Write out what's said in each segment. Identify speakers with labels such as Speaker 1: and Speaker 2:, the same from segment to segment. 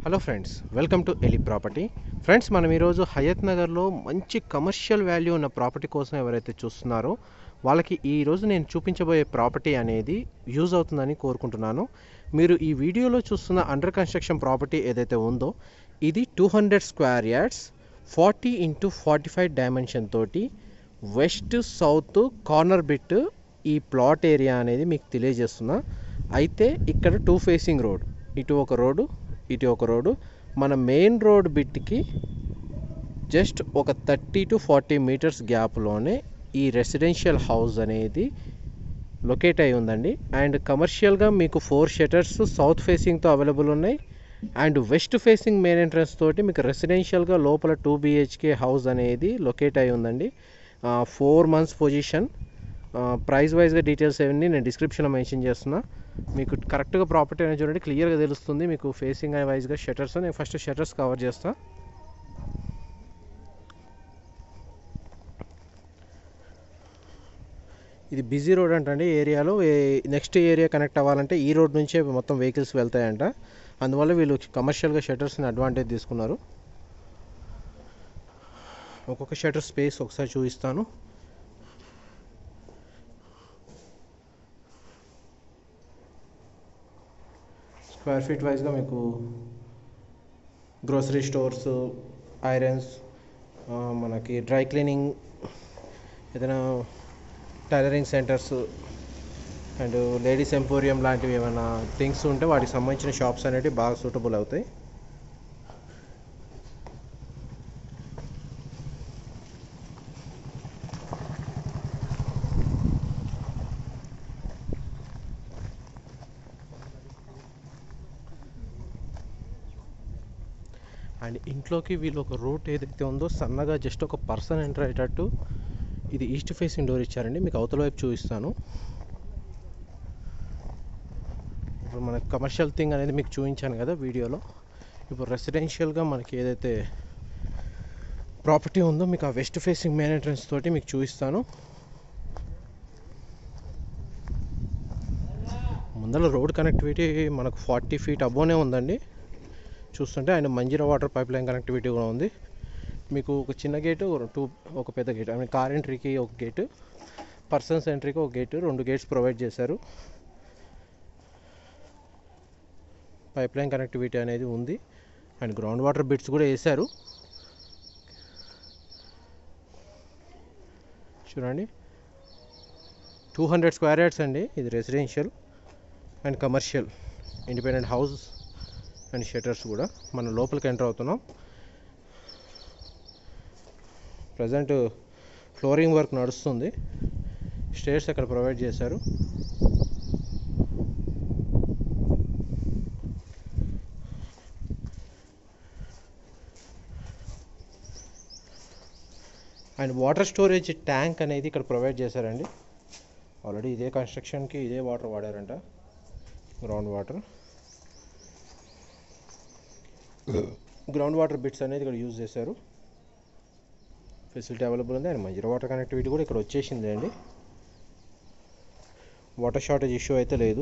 Speaker 1: hello friends welcome to ఎలి property friends మనం ఈరోజు హయత్ నగర్లో మంచి కమర్షియల్ వాల్యూ ఉన్న ప్రాపర్టీ కోసం ఎవరైతే చూస్తున్నారో వాళ్ళకి ఈరోజు నేను చూపించబోయే ప్రాపర్టీ అనేది యూజ్ అవుతుందని కోరుకుంటున్నాను మీరు ఈ వీడియోలో చూస్తున్న అండర్ కన్స్ట్రక్షన్ ప్రాపర్టీ ఏదైతే ఉందో ఇది two hundred square yards forty into forty five dimension తోటి వెస్ట్ సౌత్ కార్నర్ బిట్ ఈ ప్లాట్ ఏరియా అనేది మీకు తెలియజేస్తున్నా అయితే ఇక్కడ టూ ఫేసింగ్ రోడ్ ఇటు ఒక రోడ్డు ఇటు ఒక రోడ్డు మన మెయిన్ రోడ్ బిట్కి జస్ట్ ఒక థర్టీ టు ఫార్టీ మీటర్స్ గ్యాప్లోనే ఈ రెసిడెన్షియల్ హౌస్ అనేది లొకేట్ అయి ఉందండి అండ్ కమర్షియల్గా మీకు ఫోర్ షటర్స్ సౌత్ ఫేసింగ్తో అవైలబుల్ ఉన్నాయి and west facing main entrance తోటి మీకు రెసిడెన్షియల్గా లోపల టూ బిహెచ్కే హౌస్ అనేది లొకేట్ అయి ఉందండి ఫోర్ మంత్స్ పొజిషన్ ప్రైస్ వైజ్గా డీటెయిల్స్ అవన్నీ నేను డిస్క్రిప్షన్లో మెన్షన్ చేస్తున్నా మీకు కరెక్ట్గా ప్రాపర్టీ అనేది చూడండి క్లియర్గా తెలుస్తుంది మీకు ఫేసింగ్ వైజ్గా షటర్స్ నేను ఫస్ట్ షటర్స్ కవర్ చేస్తా ఇది బిజీ రోడ్ అంటండి ఏరియాలో నెక్స్ట్ ఏరియా కనెక్ట్ అవ్వాలంటే ఈ రోడ్ నుంచే మొత్తం వెహికల్స్ వెళ్తాయంట అందువల్ల వీళ్ళు కమర్షియల్గా షటర్స్ని అడ్వాంటేజ్ తీసుకున్నారు ఒక్కొక్క షటర్ స్పేస్ ఒకసారి చూపిస్తాను స్క్వేర్ ఫీట్ వైజ్గా మీకు గ్రోసరీ స్టోర్స్ ఐరన్స్ మనకి డ్రై క్లీనింగ్ ఏదైనా tailoring centres and ladies emporium లాంటివి ఏమైనా థింగ్స్ ఉంటే వాటికి సంబంధించిన షాప్స్ అనేవి బాగా సూటబుల్ అవుతాయి అండ్ ఇంట్లోకి వీళ్ళు ఒక రూట్ ఏదైతే ఉందో సన్నగా జస్ట్ ఒక పర్సన్ ఎంటర్ అయ్యేటట్టు ఇది ఈస్ట్ ఫేసింగ్ డోర్ ఇచ్చారండి మీకు అవతల వైపు చూపిస్తాను ఇప్పుడు మనకి కమర్షియల్ థింగ్ అనేది మీకు చూపించాను కదా వీడియోలో ఇప్పుడు రెసిడెన్షియల్గా మనకి ఏదైతే ప్రాపర్టీ ఉందో మీకు ఆ వెస్ట్ ఫేసింగ్ మెయిన్ ఎంట్రన్స్ తోటి మీకు చూపిస్తాను ముందర రోడ్ కనెక్టివిటీ మనకు ఫార్టీ ఫీట్ అబోనే ఉందండి చూస్తుంటే ఆయన Manjeera water pipeline connectivity కూడా ఉంది మీకు ఒక చిన్న గేటు టూ ఒక పెద్ద గేట్ ఐ మీన్ కార్ ఎంట్రీకి ఒక గేటు పర్సన్స్ ఎంట్రీకి ఒక గేటు రెండు గేట్స్ ప్రొవైడ్ చేశారు పైప్ లైన్ కనెక్టివిటీ అనేది ఉంది అండ్ గ్రౌండ్ వాటర్ బిట్స్ కూడా వేశారు చూడండి టూ హండ్రెడ్ స్క్వేర్ యార్డ్స్ అండి ఇది residential and commercial independent house and shutters కూడా మనం లోపలికి ఎంటర్ అవుతున్నాం ప్రజెంట్ ఫ్లోరింగ్ వర్క్ నడుస్తుంది స్టేర్స్ అక్కడ ప్రొవైడ్ చేశారు అండ్ వాటర్ స్టోరేజ్ ట్యాంక్ అనేది ఇక్కడ ప్రొవైడ్ చేశారండి ఆల్రెడీ ఇదే కన్స్ట్రక్షన్కి ఇదే వాటర్ వాడారంట ground water ground water bits అనేది ఇక్కడ యూజ్ చేశారు ఫెసిలిటీ అవైలబుల్ ఉంది అండ్ మంజీరా వాటర్ కనెక్టివిటీ కూడా ఇక్కడ వచ్చేసింది అండి వాటర్ షార్టేజ్ ఇష్యూ అయితే లేదు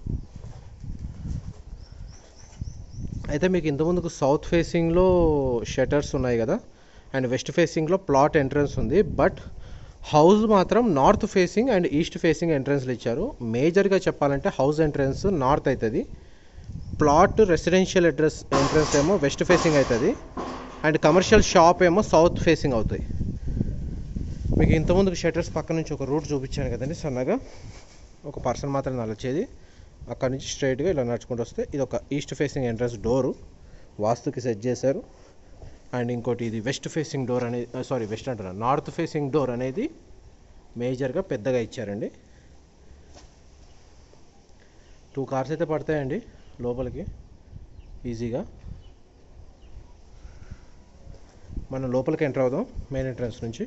Speaker 1: అయితే మీకు ఇంతకుముందుకు సౌత్ ఫేసింగ్లో షటర్స్ ఉన్నాయి కదా అండ్ వెస్ట్ ఫేసింగ్లో ప్లాట్ ఎంట్రన్స్ ఉంది బట్ హౌస్ మాత్రం north facing and east facing ఎంట్రన్స్లు ఇచ్చారు మేజర్గా చెప్పాలంటే హౌస్ ఎంట్రన్స్ నార్త్ అవుతుంది ప్లాట్ రెసిడెన్షియల్ అడ్రస్ ఎంట్రన్స్ ఏమో వెస్ట్ ఫేసింగ్ అవుతుంది అండ్ కమర్షియల్ షాప్ ఏమో సౌత్ ఫేసింగ్ అవుతాయి మీకు ఇంతకుముందుకు షటర్స్ పక్క నుంచి ఒక రూట్ చూపించాను కదండి సన్నగా ఒక పర్సన్ మాత్రం నడిచేది అక్కడ నుంచి స్ట్రైట్గా ఇలా నడుచుకుంటూ వస్తే ఇది ఒక ఈస్ట్ ఫేసింగ్ ఎంట్రన్స్ డోరు వాస్తుకి సెట్ చేశారు అండ్ ఇంకోటి ఇది వెస్ట్ ఫేసింగ్ డోర్ అనేది సారీ వెస్ట్ అంటున్నా నార్త్ ఫేసింగ్ డోర్ అనేది మేజర్గా పెద్దగా ఇచ్చారండి టూ కార్స్ అయితే పడతాయండి లోపలికి ఈజీగా మనం లోపలికి ఎంటర్ అవుదాం మెయిన్ ఎంట్రన్స్ నుంచి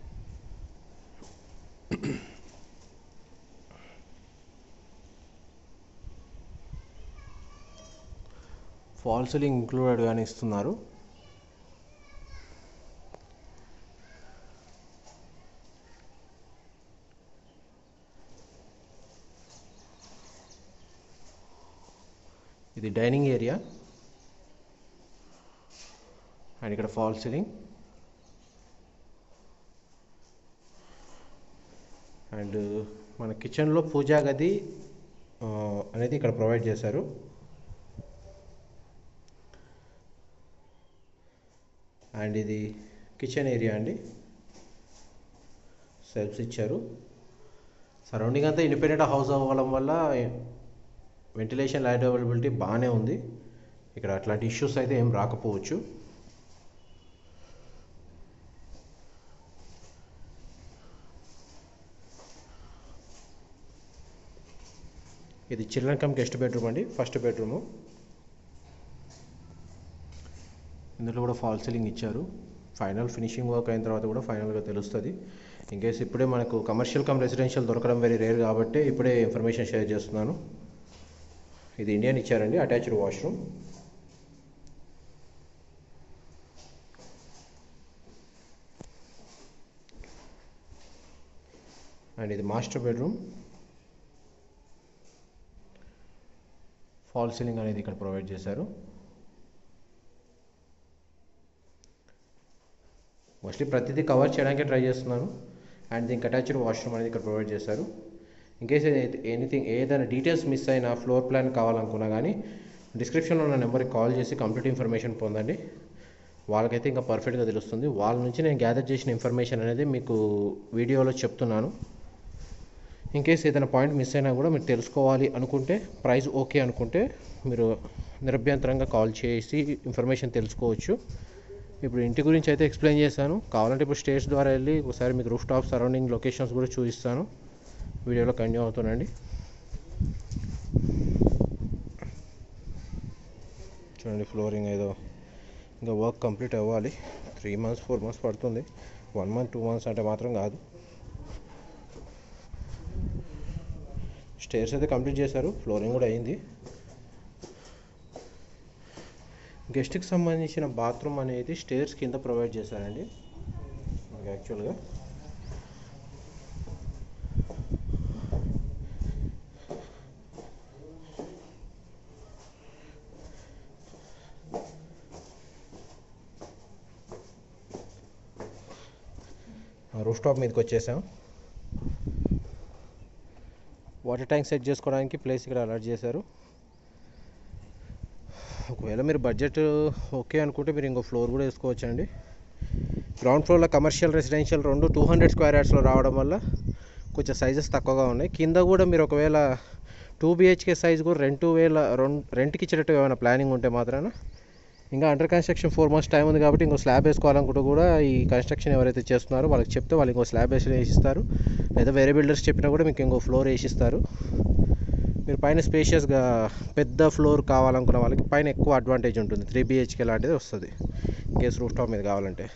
Speaker 1: ఫాల్ సీలింగ్ ఇంక్లూడెడ్ కానీ ఇస్తున్నారు ఇది డైనింగ్ ఏరియా అండ్ ఇక్కడ ఫాల్ సీలింగ్ అండ్ మన కిచెన్లో పూజా గది ఆ, అనేది ఇక్కడ ప్రొవైడ్ చేశారు అండ్ ఇది కిచెన్ ఏరియా అండి సెల్ఫ్స్ ఇచ్చారు సరౌండింగ్ అంతా ఇండిపెండెంట్ హౌస్ అవ్వడం వల్ల వెంటిలేషన్ లైట్ అవైలబిలిటీ బాగానే ఉంది ఇక్కడ అట్లాంటి ఇష్యూస్ అయితే ఏం రాకపోవచ్చు ఇది చిల్డ్రన్ కమ్ గెస్ట్ బెడ్రూమ్ అండి ఫస్ట్ బెడ్రూము ఇందులో కూడా ఫాల్ సీలింగ్ ఇచ్చారు ఫైనల్ ఫినిషింగ్ వర్క్ అయిన తర్వాత కూడా ఫైనల్గా తెలుస్తుంది ఇన్ కేస్ ఇప్పుడే మనకు కమర్షియల్ కమ్ రెసిడెన్షియల్ దొరకడం వెరీ రేర్ కాబట్టి ఇప్పుడే ఇన్ఫర్మేషన్ షేర్ చేస్తున్నాను ఇది ఇండియన్ ఇచ్చారండి అటాచ్డ్ వాష్రూమ్ అండ్ ఇది మాస్టర్ బెడ్రూమ్ ఫాల్ సీలింగ్ అనేది ఇక్కడ ప్రొవైడ్ చేశారు మోస్ట్లీ ప్రతిదీ కవర్ చేయడానికి ట్రై చేస్తున్నాను అండ్ దీనికి అటాచ్డ్ వాష్రూమ్ అనేది ఇక్కడ ప్రొవైడ్ చేశారు ఇన్ కేస్ ఎనీథింగ్ ఏదైనా డీటెయిల్స్ మిస్ అయినా ఫ్లోర్ ప్లాన్ కావాలనుకున్నా కానీ డిస్క్రిప్షన్లో ఉన్న నెంబర్కి కాల్ చేసి కంప్లీట్ ఇన్ఫర్మేషన్ పొందండి వాళ్ళకైతే ఇంకా పర్ఫెక్ట్గా తెలుస్తుంది వాళ్ళ నుంచి నేను గ్యాదర్ చేసిన ఇన్ఫర్మేషన్ అనేది మీకు వీడియోలో చెప్తున్నాను ఇన్ కేస్ ఏదైనా పాయింట్ మిస్ అయినా కూడా మీరు తెలుసుకోవాలి అనుకుంటే ప్రైస్ ఓకే అనుకుంటే మీరు నిరభ్యంతరంగా కాల్ చేసి ఇన్ఫర్మేషన్ తెలుసుకోవచ్చు ఇప్పుడు ఇంటి గురించి అయితే ఎక్స్ప్లెయిన్ చేశాను కావాలంటే ఇప్పుడు స్టేట్స్ ద్వారా వెళ్ళి ఒకసారి మీకు రూఫ్ టాప్ సరౌండింగ్ లొకేషన్స్ కూడా చూపిస్తాను వీడియోలో కంటిన్యూ అవుతుందండి చూడండి ఫ్లోరింగ్ ఏదో ఇంకా వర్క్ కంప్లీట్ అవ్వాలి త్రీ మంత్స్ ఫోర్ మంత్స్ పడుతుంది వన్ మంత్ టూ మంత్స్ అంటే మాత్రం కాదు స్టేర్స్ అయితే కంప్లీట్ చేశారు ఫ్లోరింగ్ కూడా అయింది గెస్ట్కి సంబంధించిన బాత్రూమ్ అనేది స్టేర్స్ కింద ప్రొవైడ్ చేశారండి యాక్చువల్గా రూఫ్ టాప్ మీదకి వచ్చేసాం వాటర్ ట్యాంక్ సెట్ చేసుకోవడానికి ప్లేస్ ఇక్కడ అలాట్ చేశారు ఒకవేళ మీరు బడ్జెట్ ఓకే అనుకుంటే మీరు ఇంకో ఫ్లోర్ కూడా వేసుకోవచ్చండి గ్రౌండ్ ఫ్లోర్లో కమర్షియల్ రెసిడెన్షియల్ రెండు టూ హండ్రెడ్ స్క్వేర్ యార్డ్స్లో రావడం వల్ల కొంచెం సైజెస్ తక్కువగా ఉన్నాయి కింద కూడా మీరు ఒకవేళ టూ బిహెచ్కే సైజ్ కూడా రెండు వేల రెండు రెంట్కి ఇచ్చేటట్టు ఏమైనా ప్లానింగ్ ఉంటే మాత్రాన ఇంకా under construction four months time ఉంది కాబట్టి ఇంకో స్లాబ్ వేసుకోవాలనుకుంటే కూడా ఈ కన్స్ట్రక్షన్ ఎవరైతే చేస్తున్నారో వాళ్ళకి చెప్తే వాళ్ళు ఇంకో స్లాబ్ వేసి వేసిస్తారు లేదా వేరే బిల్డర్స్ చెప్పినా కూడా మీకు ఇంకో ఫ్లోర్ వేసిస్తారు మీరు పైన స్పేషియస్గా పెద్ద ఫ్లోర్ కావాలనుకున్న వాళ్ళకి పైన ఎక్కువ అడ్వాంటేజ్ ఉంటుంది త్రీ బిహెచ్కే లాంటిది వస్తుంది కేస్ రూఫ్ టాప్ మీద కావాలంటే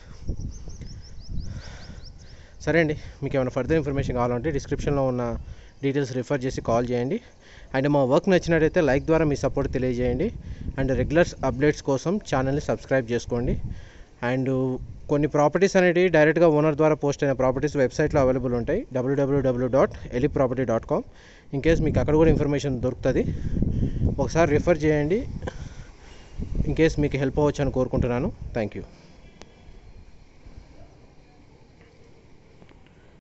Speaker 1: సరే అండి మీకు ఏమైనా ఫర్దర్ ఇన్ఫర్మేషన్ కావాలంటే డిస్క్రిప్షన్లో ఉన్న డీటెయిల్స్ రిఫర్ చేసి కాల్ చేయండి అండ్ మా వర్క్ నచ్చినట్టయితే లైక్ ద్వారా మీ సపోర్ట్ తెలియజేయండి అండ్ రెగ్యులర్ అప్డేట్స్ కోసం ఛానల్ని సబ్స్క్రైబ్ చేసుకోండి అండ్ కొన్ని ప్రాపర్టీస్ అనేవి డైరెక్ట్గా ఓనర్ ద్వారా పోస్ట్ అయిన ప్రాపర్టీస్ వెబ్సైట్లో అవైలబుల్ ఉంటాయి డబ్ల్యూడబ్ల్యూడబ్ల్యూ డాట్ ఎలి property dot com in case మీకు అక్కడ కూడా ఇన్ఫర్మేషన్ దొరుకుతుంది ఒకసారి రిఫర్ చేయండి ఇన్ కేస్ మీకు హెల్ప్ అవ్వచ్చు అని కోరుకుంటున్నాను థ్యాంక్ యూ